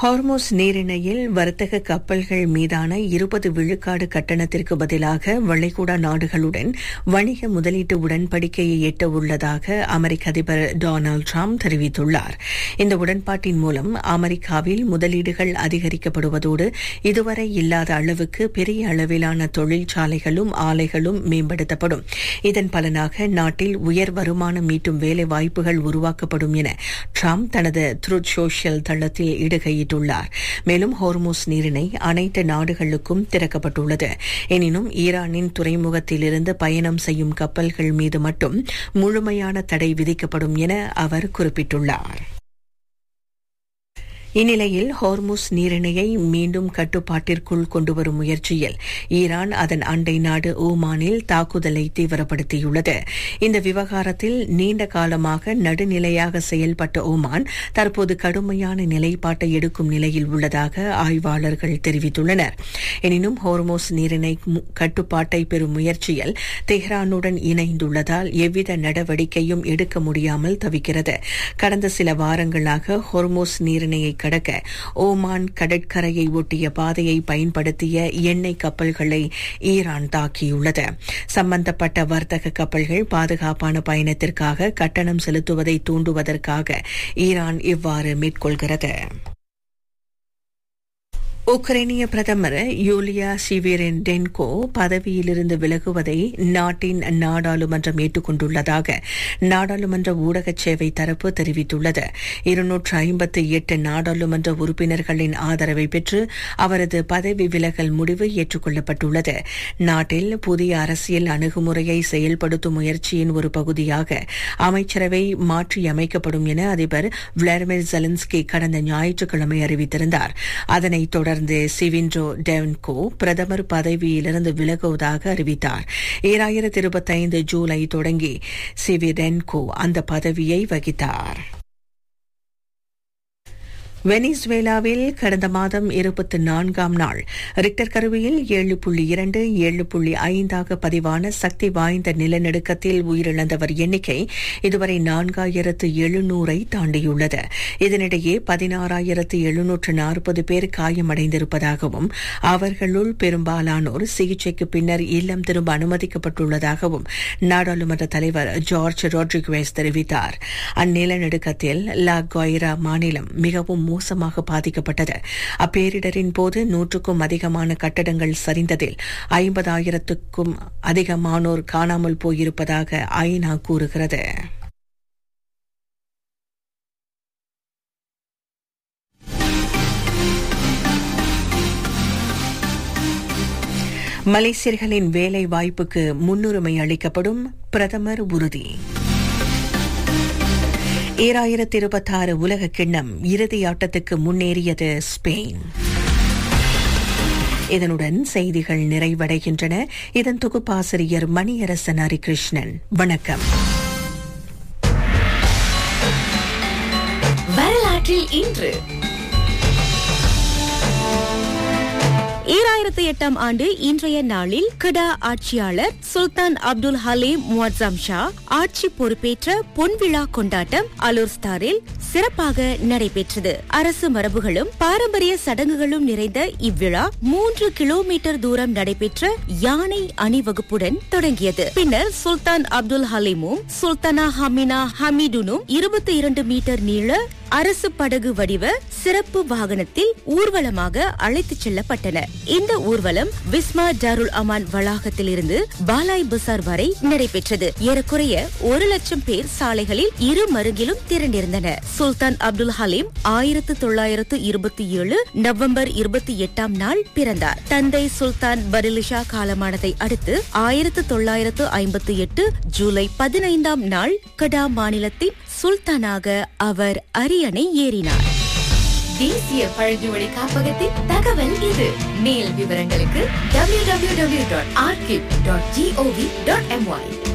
ஹார்மோஸ் நீரிணையில் வர்த்தக கப்பல்கள் மீதான இருபது விழுக்காடு கட்டணத்திற்கு பதிலாக வளைகுடா நாடுகளுடன் வணிக முதலீட்டு உடன்படிக்கையை எட்ட உள்ளதாக அமெரிக்க அதிபர் டொனால்டு டிரம்ப் தெரிவித்துள்ளார் இந்த உடன்பாட்டின் மூலம் அமெரிக்காவில் முதலீடுகள் அதிகரிக்கப்படுவதோடு இதுவரை இல்லாத அளவுக்கு பெரிய அளவிலான தொழிற்சாலைகளும் ஆலைகளும் மேம்படுத்தப்படும் இதன் பலனாக நாட்டில் உயர் வருமானம் ஈட்டும் வேலை வாய்ப்புகள் உருவாக்கப்படும் என டிரம்ப் தனது த்ருட் சோஷியல் தளத்தில் இடுகையிட்டுள்ளார் மேலும் ஹோர்மோஸ் நீரிணை அனைத்து நாடுகளுக்கும் திறக்கப்பட்டுள்ளது எனினும் ஈரானின் துறைமுகத்திலிருந்து பயணம் செய்யும் கப்பல்கள் மீது மட்டும் முழுமையான தடை விதிக்கப்படும் என அவர் குறிப்பிட்டுள்ளார் இந்நிலையில் ஹோர்முஸ் நீரிணையை மீண்டும் கட்டுப்பாட்டிற்குள் கொண்டுவரும் முயற்சியில் ஈரான் அதன் அண்டை நாடு ஓமானில் தாக்குதலை தீவிரப்படுத்தியுள்ளது இந்த விவகாரத்தில் நீண்ட காலமாக நடுநிலையாக செயல்பட்ட ஓமான் தற்போது கடுமையான நிலைப்பாட்டை எடுக்கும் நிலையில் உள்ளதாக ஆய்வாளர்கள் தெரிவித்துள்ளனர் எனினும் ஹோர்மோஸ் நீரிணை கட்டுப்பாட்டை பெறும் முயற்சியில் தெஹ்ரானுடன் இணைந்துள்ளதால் எவ்வித நடவடிக்கையும் எடுக்க முடியாமல் தவிக்கிறது கடந்த சில வாரங்களாக ஹோர்மோஸ் நீரிணையை கடக்க ஓமான் கடற்கரையை ஒட்டிய பாதையை பயன்படுத்திய எண்ணெய் கப்பல்களை ஈரான் தாக்கியுள்ளது சம்பந்தப்பட்ட வர்த்தக கப்பல்கள் பாதுகாப்பான பயணத்திற்காக கட்டணம் செலுத்துவதை தூண்டுவதற்காக ஈரான் இவ்வாறு மேற்கொள்கிறது உக்ரைனிய பிரதமர் யூலியா சிவிரின் டென்கோ பதவியிலிருந்து விலகுவதை நாட்டின் நாடாளுமன்றம் ஏற்றுக்கொண்டுள்ளதாக நாடாளுமன்ற ஊடக சேவை தரப்பு தெரிவித்துள்ளது இருநூற்று ஐம்பத்தி எட்டு நாடாளுமன்ற உறுப்பினர்களின் ஆதரவை பெற்று அவரது பதவி விலகல் முடிவு ஏற்றுக்கொள்ளப்பட்டுள்ளது நாட்டில் புதிய அரசியல் அணுகுமுறையை செயல்படுத்தும் முயற்சியின் ஒரு பகுதியாக அமைச்சரவை மாற்றியமைக்கப்படும் என அதிபர் விளாடிமிர் ஜெலன்ஸ்கி கடந்த ஞாயிற்றுக்கிழமை அறிவித்திருந்தார் அதனைத் தொடர்ந்து தொடர்ந்து சிவின்ட்ரோ டெவன்கோ பிரதமர் பதவியிலிருந்து விலகுவதாக அறிவித்தார் ஈராயிரத்தி இருபத்தைந்து ஜூலை தொடங்கி சிவிடென்கோ அந்த பதவியை வகித்தார் வெனிசுவேலாவில் கடந்த மாதம் இருபத்தி நான்காம் நாள் ரிக்டர் கருவியில் ஏழு புள்ளி இரண்டு ஏழு புள்ளி ஐந்தாக பதிவான சக்தி வாய்ந்த நிலநடுக்கத்தில் உயிரிழந்தவர் எண்ணிக்கை இதுவரை நான்காயிரத்து எழுநூறை தாண்டியுள்ளது இதனிடையே பதினாறாயிரத்து எழுநூற்று நாற்பது பேர் காயமடைந்திருப்பதாகவும் அவர்களுள் பெரும்பாலானோர் சிகிச்சைக்கு பின்னர் இல்லம் திரும்ப அனுமதிக்கப்பட்டுள்ளதாகவும் நாடாளுமன்ற தலைவர் ஜார்ஜ் ரோட்ரிகுவேஸ் தெரிவித்தார் அந்நிலநடுக்கத்தில் லா கொய்ரா மாநிலம் மிகவும் மோசமாக பாதிக்கப்பட்டது அப்பேரிடரின் போது நூற்றுக்கும் அதிகமான கட்டடங்கள் சரிந்ததில் ஐம்பதாயிரத்துக்கும் அதிகமானோர் காணாமல் போயிருப்பதாக ஐநா கூறுகிறது மலேசியர்களின் வேலை வாய்ப்புக்கு முன்னுரிமை அளிக்கப்படும் பிரதமர் உறுதி ஈராயிரத்தி இருபத்தாறு உலக கிண்ணம் இறுதி ஆட்டத்துக்கு முன்னேறியது ஸ்பெயின் இதனுடன் செய்திகள் நிறைவடைகின்றன இதன் தொகுப்பாசிரியர் மணியரசன் ஹரிகிருஷ்ணன் வணக்கம் வரலாற்றில் இன்று ஈராயிரத்து எட்டாம் ஆண்டு இன்றைய நாளில் கடா ஆட்சியாளர் சுல்தான் அப்துல் ஹலீம் முவzzam ஷா ஆட்சி பொறுப்பேற்ற பொன்விழா கொண்டாட்டம் அலோர்ஸ்தாரில் சிறப்பாக நடைபெற்றது அரசு மரபுகளும் பாரம்பரிய சடங்குகளும் நிறைந்த இவ்விழா மூன்று கிலோமீட்டர் தூரம் நடைபெற்ற யானை அணிவகுப்புடன் தொடங்கியது பின்னர் சுல்தான் அப்துல் ஹலீமும் சுல்தானா ஹமினா ஹமீடுனும் இருபத்தி இரண்டு மீட்டர் நீள அரசு படகு வடிவ சிறப்பு வாகனத்தில் ஊர்வலமாக அழைத்துச் செல்லப்பட்டனர் இந்த ஊர்வலம் விஸ்மா டாருல் அமான் வளாகத்தில் இருந்து பாலாய் பசார் வரை நடைபெற்றது ஏறக்குறைய ஒரு லட்சம் பேர் சாலைகளில் இரு மருங்கிலும் திரண்டிருந்தனர் சுல்தான் அப்துல் ஹலீம் ஆயிரத்து தொள்ளாயிரத்து இருபத்தி ஏழு நவம்பர் இருபத்தி எட்டாம் நாள் பிறந்தார் தந்தை சுல்தான் பரிலிஷா காலமானதை அடுத்து ஆயிரத்து தொள்ளாயிரத்து ஐம்பத்தி எட்டு ஜூலை பதினைந்தாம் நாள் கடா மாநிலத்தின் சுல்தானாக அவர் அரியணை ஏறினார் தேசிய பழங்குமொழி காப்பகத்தின் தகவல் இது மேல் விவரங்களுக்கு www.archive.gov.my